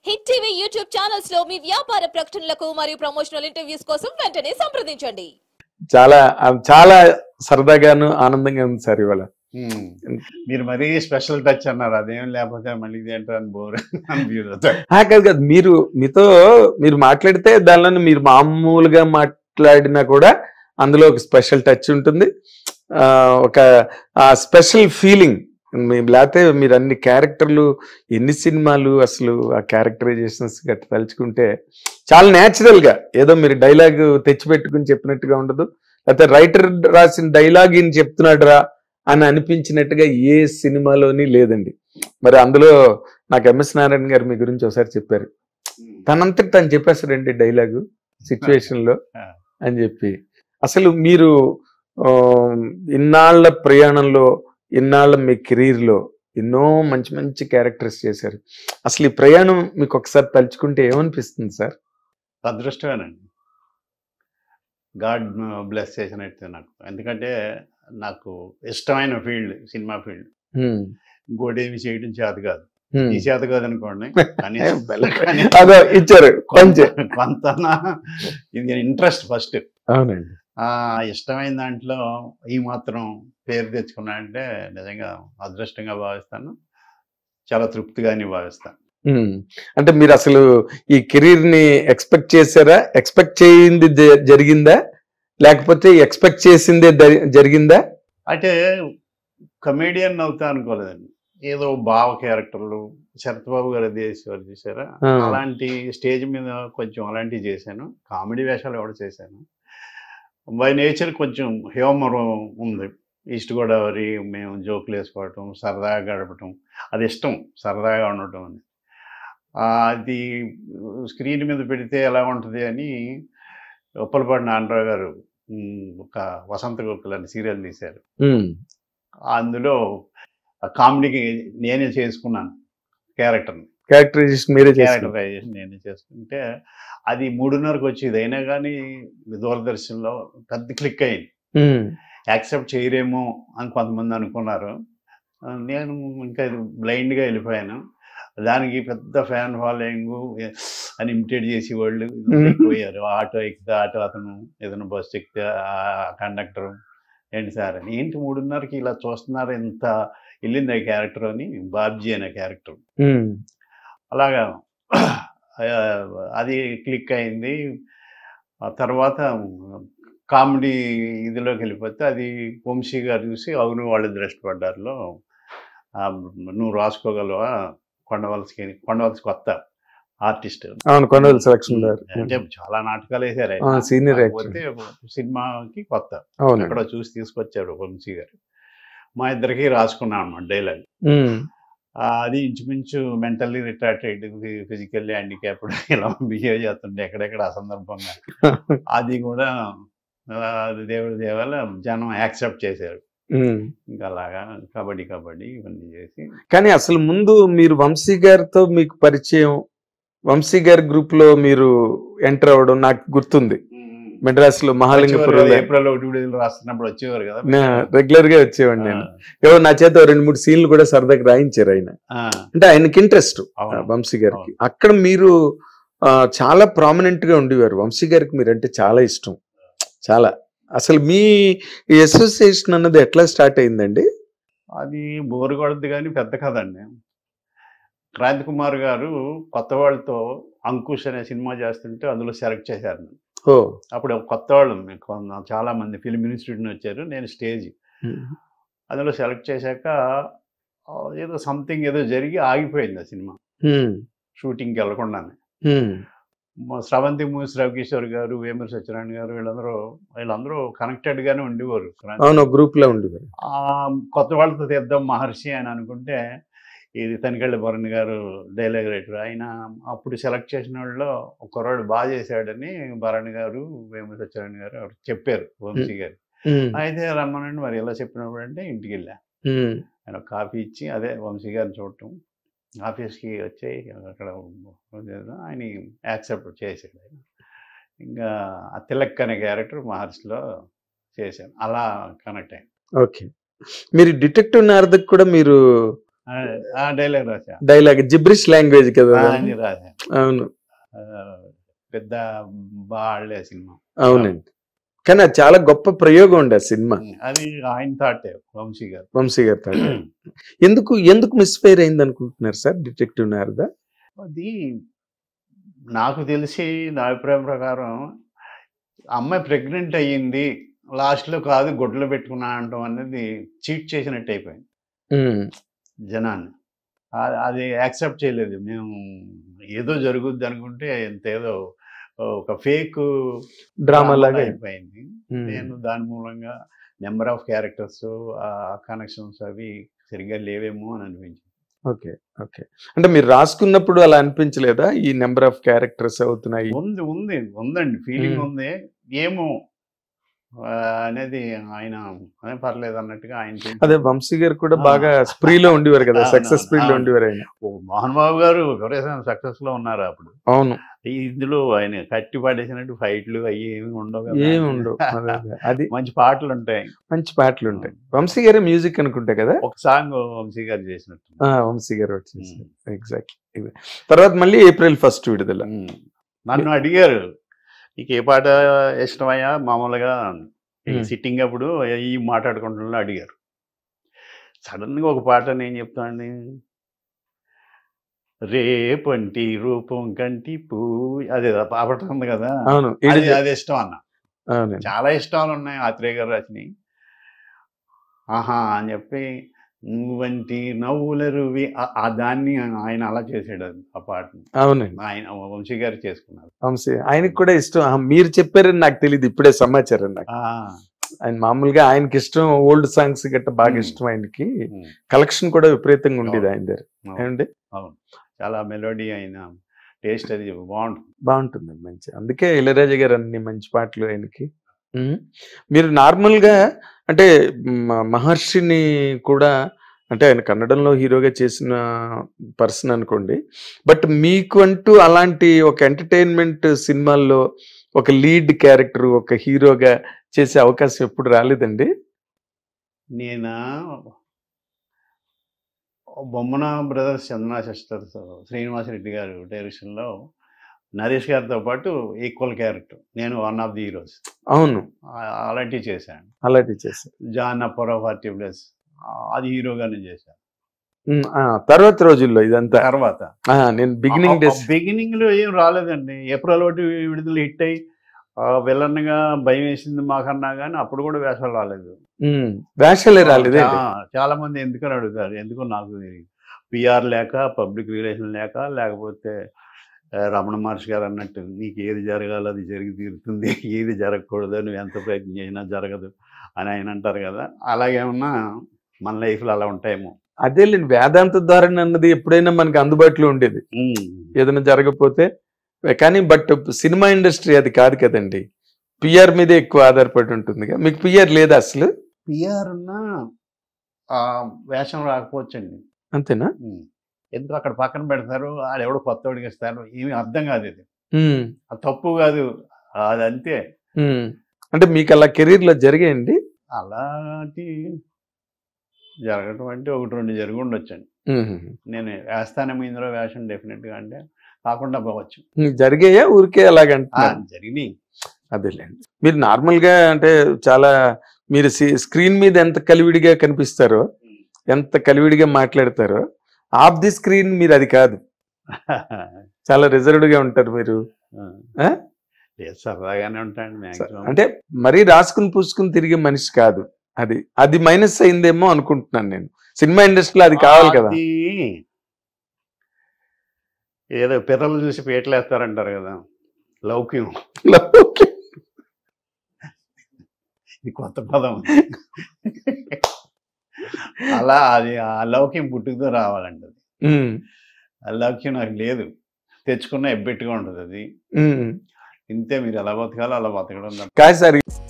Hit TV YouTube channels లో మీ వ్యాపార ప్రకటనలకు మరియు ప్రమోషనల్ ఇంటర్వ్యూస్ కోసం వెంటనే సంప్రదించండి చాలా ఆ, చాలా సరదాగాను ఆనందంగా ఉంది సార్ ఇవాళ ఉమ్. మీరు మరీ స్పెషల్ టచ్ అన్నారు అదేం లేకపోతే మళ్ళీ ఇదేంటో అని బోర్ అనిపించదు ఆ, కాదు కాదు మీరు మీతో మీరు మాట్లాడితే దానిలో మీరు మామూలుగా మాట్లాడినా కూడా అందులో ఒక స్పెషల్ టచ్ ఉంటుంది ఆ, ఒక స్పెషల్ ఫీలింగ్ లేకపోతే మీరు అన్ని క్యారెక్టర్లు ఎన్ని సినిమాలు అసలు ఆ క్యారెక్టరైజేషన్స్ గట్ట తలుచుకుంటే చాలా natural గా ఏదో మీరు డైలాగ్ తెచ్చిపెట్టుకుని చెప్పినట్టుగా ఉండదు లేకపోతే రైటర్ రాసిన డైలాగ్ ఈయన చెప్తున్నాడు రా అని అనిపించినట్టుగా ఏ సినిమాలోని లేదండి మరి అందులో నాకు ఎంఎస్ నారాయణ గారు మీ గురించి ఒకసారి చెప్పారు తనంతటి తను చెప్పేస్తాడండి డైలాగు సిచ్యువేషన్ లో ఆ. అని చెప్పి అసలు మీరు ఆ, ఇన్నాళ్ళ ప్రయాణంలో ఇన్నాళ్ళ మీ కెరీర్ లో ఎన్నో మంచి మంచి క్యారెక్టర్స్ చేశారు అసలు ఈ ప్రయాణం మీకు ఒకసారి తలుచుకుంటే ఏమనిపిస్తుంది సార్ అదృష్టమేనండి గాడ్ బ్లెస్ చేసినట్టు నాకు ఎందుకంటే నాకు ఇష్టమైన ఫీల్డ్ సినిమా ఫీల్డ్ హ్మ్. ఇంకోటి ఏమి చేయడం చేత కాదు హ్మ్. ఈ చేత కాదు అనుకోండి కానీ కానీ అదో ఇచ్చారు కొంచెం కొంత ఇది ఇంట్రెస్ట్ ఫస్ట్ అవునండి ఆ ఇష్టమైన దాంట్లో ఈ మాత్రం పేరు తెచ్చుకున్నా అంటే నిజంగా అదృష్టంగా భావిస్తాను చాలా తృప్తిగానే భావిస్తాను హ్మ్. అంటే మీరు అసలు ఈ కెరీర్ ని ఎక్స్పెక్ట్ చేశారా ఎక్స్పెక్ట్ చేయింది జ- జరిగిందా లేకపోతే ఎక్స్పెక్ట్ చేసిందే దరి- జరిగిందా అంటే కమేడియన్ అవుతా అనుకోలేదండి ఏదో భావ క్యారెక్టర్లు శరత్ బాబు గారు దేశవారు చూసారా ఆ. అలాంటి స్టేజ్ మీద కొంచెం అలాంటివి చేశాను కామెడీ వేషాలు కూడా చేశాను బై నేచర్ కొంచెం హ్యూమర్ ఉంది ఈస్ట్ గోదావరి మేము జోకులు వేసుకోవటం సరదాగా గడపటం అది ఇష్టం సరదాగా ఉండటం అని ఆ, అది స్క్రీన్ మీద పెడితే ఎలా ఉంటుంది అని ఉప్పలపాటి నాన్నరావు గారు ఉమ్, ఒక వసంత గోకుల్ అని సీరియల్ తీశారు హ్మ్. అందులో ఆ కామెడీకి నేనే చేసుకున్నాను క్యారెక్టర్ని క్యారెక్టరైజేషన్ మీరే చేశారు క్యారెక్టరైజేషన్ నేనే చేసుకుంటే అది మూడున్నరకు వచ్చేది అయినా కానీ దూరదర్శన్లో పెద్ద క్లిక్ అయింది హ్మ్. యాక్సెప్ట్ చేయరేమో అని కొంతమంది అనుకున్నారు ఆ, నేను ఇంకా బ్లైండ్గా వెళ్ళిపోయాను దానికి పెద్ద ఫ్యాన్ ఫాలోయింగ్ అని ఇమిటేట్ చేసి వాళ్ళు పోయారు ఆటో ఎక్కితే ఆటో అతను ఏదైనా బస్సు ఎక్కితే ఆ కండక్టర్ ఏంటి సార్ అని ఏంటి మూడున్నరకి ఇలా చూస్తున్నారు ఎంత వెళ్ళింది ఆ క్యారెక్టర్ అని బాబ్జీ అనే క్యారెక్టర్ హ్మ్. అలాగా ఆ, అది క్లిక్ అయింది ఆ తర్వాత కామెడీ ఇదిలోకి వెళ్ళిపోతే అది వంశీ గారు చూసి అవును వాళ్ళు దృష్టిపడ్డారులో ఆ, నువ్వు రాసుకోగలవా కొండవలసికి కొండవలసి కొత్త ఆర్టిస్ట్ అవును కొండల సెలక్షన్ గారు అంటే చాలా నాటకాలు వేశారు ఆయన. ఆ, senior కాకపోతే సినిమాకి కొత్త అవును ఎక్కడో చూసి తీసుకొచ్చాడు వంశీ గారు మా ఇద్దరికి రాసుకున్నాం అన్నమాట డైలాగ్ హ్మ్. ఆ, అది ఇంచుమించు మెంటల్లీ రిటార్టెడ్ ఫిజికల్లీ హ్యాండిక్యాప్డ్ ఇలా బిహేవ్ చేస్తుండే ఎక్కడెక్కడ అసందర్భంగా అది కూడా ఆ, అది దేవుడి దేవాల జనం యాక్సెప్ట్ చేశారు హ్మ్. ఇంకా అలాగా కబడ్డీ కబడ్డీ ఇవన్నీ చేసి కానీ అసలు ముందు మీరు వంశీ గారితో మీకు పరిచయం వంశీ గారి గ్రూప్ లో మీరు ఎంటర్ అవ్వడం నాకు గుర్తుంది మెడ్రాస్ లో మహాలింగపురంలో ఏప్రిల్ ఒకటి విడుదల రాస్తున్నప్పుడు వచ్చేవారు కదా రెగ్యులర్ గా వచ్చేవాడిని నేను ఏవో నా చేత ఓ రెండు మూడు సీన్లు కూడా సరదాగా రాయించారు ఆయన ఆ, అంటే ఆయనకి ఇంట్రెస్ట్ అవును. వంశీ గారికి అక్కడ మీరు ఆ, చాలా ప్రామినెంట్ గా ఉండేవారు వంశీ గారికి మీరు అంటే చాలా ఇష్టం చాలా అసలు మీ అసోసియేషన్ అన్నది ఎట్లా స్టార్ట్ అయిందండి అది బోరు కొడద్దు కానీ పెద్ద కదండి క్రాంతి కుమార్ గారు కొత్త వాళ్ళతో అంకుష్ అనే సినిమా చేస్తుంటే అందులో సెలెక్ట్ చేశారు నన్ను. ఓ అప్పుడు కొత్త వాళ్ళు కొంత- చాలా మంది ఫిల్మ్ ఇన్స్టిట్యూట్ నుంచి వచ్చారు నేను స్టేజ్ అందులో సెలెక్ట్ చేశాక ఆ, ఏదో సంథింగ్ ఏదో జరిగి ఆగిపోయింది ఆ సినిమా హ్మ్. షూటింగ్కి వెళ్ళకుండానే హ్మ్. మా స్రవంతి మూసి రవికిషోర్ గారు వేమూరి సత్యనారాయణ గారు వీళ్ళందరూ వీళ్ళందరూ connected గానే ఉండేవారు అవును గ్రూప్ లో ఉండేవారు ఆ, కొత్త వాళ్ళతో తీద్దాం మహర్షి అని అనుకుంటే ఇది తనికెళ్ళ భరణ్ గారు డైలాగ్ రైటర్ ఆయన అప్పుడు సెలెక్ట్ చేసిన వాళ్ళు ఒక కుర్రాడు బాగా చేశాడని భరణ్ గారు వేమూరి సత్యనారాయణ గారు ఎవరు చెప్పారు వంశీ గారు హ్మ్. అయితే రమ్మనండి మరి ఎలా చెప్పినప్పుడు అంటే ఇంటికి వెళ్ళా హ్మ్. ఆయన ఒక కాఫీ ఇచ్చి అదే వంశీ గారిని చూడటం ఆఫీస్కి వచ్చి అక్కడ ఆయన యాక్సెప్ట్ చేసాడు ఆయన ఇంకా ఆ తిలక్ అనే క్యారెక్టర్ మహర్షిలో చేశాను అలా కనెక్ట్ అయ్యింది ఓకే మీరు డిటెక్టివ్ నారదకు కూడా మీరు ఆ డైలాగ్ రాశా డైలాగ్ జిబ్రిష్ లాంగ్వేజ్ కదా ఆ, అది? అని రాశా అవును ఆ, పెద్ద బాగా సినిమా అవునండి కానీ అది చాలా గొప్ప ప్రయోగం ఉండే ఆ సినిమా అది ఆయన థాట్ వంశీ గారు వంశీ గారి తాత. ఎందుకు ఎందుకు మిస్ఫైర్ అయింది అనుకుంటున్నారు సార్ డిటెక్టివ్ నారదా అది నాకు తెలిసి నా అభిప్రాయం ప్రకారం అమ్మాయి ప్రెగ్నెంట్ అయ్యింది లాస్ట్లో కాదు గొడ్లు పెట్టుకున్నా అంటాం అనేది చీట్ చేసినట్టు అయిపోయింది ఉమ్, జనాన్ని ఆ- అది యాక్సెప్ట్ చేయలేదు మేము ఏదో జరుగుద్ది అనుకుంటే ఎంత ఏదో ఒక ఫేక్ డ్రామా లాగా అయిపోయింది ఉమ్, నేను దాని మూలంగా నెంబర్ ఆఫ్ క్యారెక్టర్స్ ఆ కనెక్షన్స్ అవి సరిగ్గా లేవేమో అని అనిపించింది ఓకే ఓకే అంటే మీరు రాసుకున్నప్పుడు అలా అనిపించలేదా ఈ నెంబర్ ఆఫ్ క్యారెక్టర్స్ అవుతున్నాయి ఉంది ఉంది ఉందండి ఫీలింగ్ మ్మ్. ఉంది ఏమో ఆ, అనేది ఆయన అదే పర్లేదు అన్నట్టుగా ఆయన చేసి- అదే వంశీ గారు కూడా ఆ. బాగా స్ప్రీలో ఉండేవారు కదా అవును, సక్సెస్ స్ప్రీలో అవును. ఉండేవారు ఆయన ఓ, మోహన్ బాబు గారు సక్సెస్ లో ఉన్నారు అప్పుడు అవును ఈ ఇందులో ఆయన కట్టి పడేసినట్టు ఫైట్లు అవి ఏమి ఉండవు కదా. ఏమి ఉండవు అదే, అదే. అది మంచి పాటలు ఉంటాయి మంచి పాటలు ఉంటాయి వంశీ గారే మ్యూజిక్ అనుకుంటా కదా ఒక సాంగ్ వంశీ గారు చేసినట్టు ఆ, వంశీ గారు వచ్చేసి ఎగ్జాక్ట్ తర్వాత మళ్ళీ ఏప్రిల్ ఫస్ట్ విడుదల మ్మ్. నన్ను అడిగారు నీకు ఏ పాట ఇష్టమయ్యా మామూలుగా ఈ మ్మ్. సిట్టింగ్ అప్పుడు ఈ మాట్లాడుకుంటున్నా అడిగారు సడన్ గా ఒక పాట నేను చెప్తాను రేపంటి రూపం కంటి పూ అదే ఆ పాట ఉంది కదా అవును అది ఇది- అది ఇష్టం అన్న అవునండి చాలా ఇష్టాలు ఉన్నాయి ఆత్రేయ గారు రాసినవి ఆహా అని చెప్పి నువ్వంటి నవ్వుల రువి ఆ- ఆ దాన్ని ఆయన అలా చేసాడు అది, ఆ పాటని అవునండి ఆయన వంశీ గారు చేసుకున్నారు వంశీ ఆయనకి కూడా ఇష్టం ఆ, మీరు చెప్పారని నాకు తెలియదు ఇప్పుడే సమాచారం నాకు ఆ, ఆయన మామూలుగా ఆయనకి ఇష్టం ఓల్డ్ సాంగ్స్ గట్ట బాగా Hmm. ఇష్టం ఆయనకి ఉమ్, కలెక్షన్ కూడా విపరీతంగా ఉండేది అవును. ఆయన దగ్గర అవును, ఏమండి అవును చాలా మెలోడీ అయిన టేస్ట్ అది బాగుంటుంది బాగుంటుంది మంచి అందుకే ఇళయరాజా గారు అన్ని మంచి పాటలు ఆయనకి ఉమ్. మీరు నార్మల్ గా అంటే మ- మహర్షిని కూడా అంటే ఆయన కన్నడంలో హీరోగా చేసిన పర్సన్ అనుకోండి బట్ మీకు అంటూ అలాంటి ఒక ఎంటర్టైన్మెంట్ సినిమాల్లో ఒక లీడ్ క్యారెక్టర్ ఒక హీరోగా చేసే అవకాశం ఎప్పుడు రాలేదండి నేను బొమ్మన బ్రదర్స్ చందన సిస్టర్స్ శ్రీనివాసరెడ్డి గారు డైరెక్షన్లో నరేష్ గారితో పాటు ఈక్వల్ క్యారెక్టర్ నేను వన్ ఆఫ్ ది హీరోస్ అవును అలాంటివి చేశాను అలాంటివి చేశారు జాన్ అప్పర్ ఫార్టీ ప్లస్ అది హీరోగానే చేశాను ఉమ్, ఆ, తర్వాత రోజుల్లో ఇదంతా తర్వాత ఆ, నేను బిగినింగ్ డేస్ బిగినింగ్ లో ఏం రాలేదండి ఏప్రిల్ ఒకటి విడుదల హిట్ అయ్యి విలన్గా భయం వేసింది మాకన్నా కానీ అప్పుడు కూడా వేషాలు రాలేదు వేషాలే రాలేదే చా- చాలా మంది ఎందుకని అడుగుతారు ఎందుకో నాకు పిఆర్ లేక పబ్లిక్ రిలేషన్ లేక లేకపోతే ఆ, రమణ మహర్షి గారు అన్నట్టు నీకు ఏది జరగాలో అది జరిగి తీరుతుంది ఏది జరగకూడదు నువ్వు ఎంత ప్రయత్నం చేసినా జరగదు అని ఆయన అంటారు కదా అలాగేమన్నా మన లైఫ్లో అలా ఉంటాయేమో అదేలేండి వేదాంత ధారణ అన్నది ఎప్పుడైనా మనకి అందుబాటులో ఉండేది ఏదైనా జరగకపోతే కానీ బట్ సినిమా ఇండస్ట్రీ అది కాదు కదండి పిఆర్ మీదే ఎక్కువ ఆధారపడి ఉంటుంది మీకు పిఆర్ లేదా అసలు పిఆర్ ఉన్నా ఆ, వేషం రాకపోవచ్చండి అంతేనా ఉమ్. ఎందుకు అక్కడ పక్కన పెడతారు ఆడు ఎవడో కొత్తవాడికి ఇస్తారు ఏమి అర్థం కాదు ఇది ఉమ్, అది తప్పు కాదు అది అంతే ఉమ్. అంటే మీకు అలా కెరీర్ లో జరిగాయండి అలాంటి జరగటం అంటే ఒకటి రెండు జరిగి ఉండొచ్చండి ఉమ్. నేను వేస్తానేమో ఇందులో వేషం డెఫినెట్గా అంటే కాకుండా పోవచ్చు ఉమ్, జరిగాయా ఊరికే ఆ, అలాగంటున్నారు జరిగినాయి అదేలేండి మీరు నార్మల్ గా అంటే చాలా మీరు స్క్రీన్ మీద ఎంత కలివిడిగా కనిపిస్తారో ఎంత కలివిడిగా మాట్లాడతారో ఆఫ్ ది స్క్రీన్ మీరు అది కాదు చాలా రిజర్వ్డ్ గా ఉంటారు మీరు ఆ? లేదు సరదాగానే ఉంటాయండి మ్యాక్సిమం అంటే మరీ రాసుకుని పూసుకుని తిరిగే మనిషి కాదు అది అది మైనస్ అయిందేమో అనుకుంటున్నాను నేను సినిమా ఇండస్ట్రీలో అది కావాలి కదా అది ఏదో పిల్లలు చూసి పేటలేస్తారంటారు కదా లౌక్యం ఇది కొత్త పదం అలా అది ఆ లౌక్యం పుట్టుకతో రావాలండి అది ఉమ్, ఆ లౌక్యం నాకు లేదు తెచ్చుకున్న ఎబ్బెట్టుగా ఉంటుంది అది ఉమ్. ఇంతే మీరు ఎలా బతకాలో అలా బతకడం తప్ప. కాదు సార్